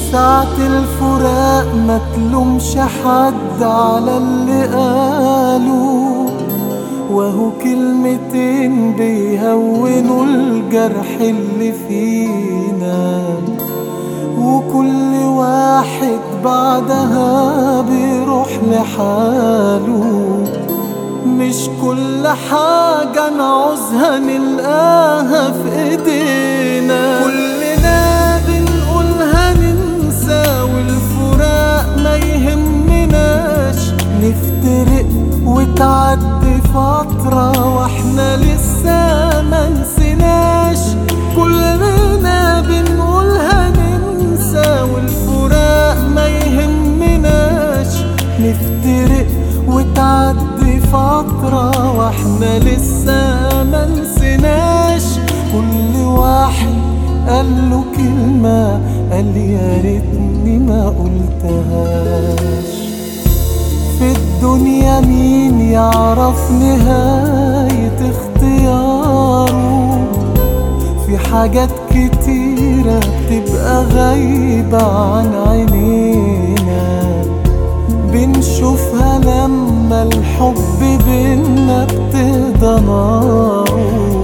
ساعة الفراق ما تلومش حد على اللي قالوا وهو كلمتين بيهونوا الجرح اللي فينا وكل واحد بعدها بيروح لحاله مش كل حاجة نعوزها نلقاها في ايدينا كلنا بنقولها ننسى والفراق ما يهمناش نفترق وتعدي فترة واحنا لسه ما نسيناش كلنا بنقولها ننسى والفراق ما يهمناش نفترق وتعدي فترة واحنا لسه ما نسيناش كل واحد قال له كلمة قال يا ريتني ما قلتهاش في الدنيا مين يعرف نهاية اختياره في حاجات كتيرة بتبقى غايبة عن عينينا بنشوفها لما الحب بينا ابتدى ناره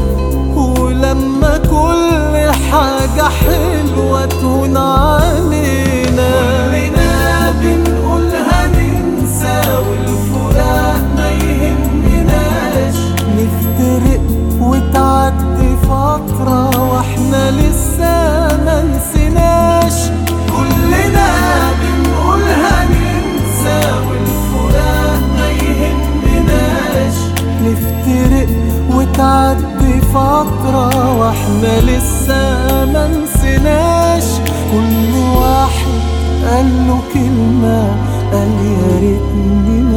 ولما كل حاجة حلوة تهون علينا كلنا بنقولها ننسى والفراق ما يهمناش نفترق وتعدي فترة واحنا لسه ما نسيناش كلنا بنقولها ننسى والفراق ما يهمناش نفترق وتعدي فترة واحنا لسه ما نسيناش كل واحد قال له كلمة قال يا ريتني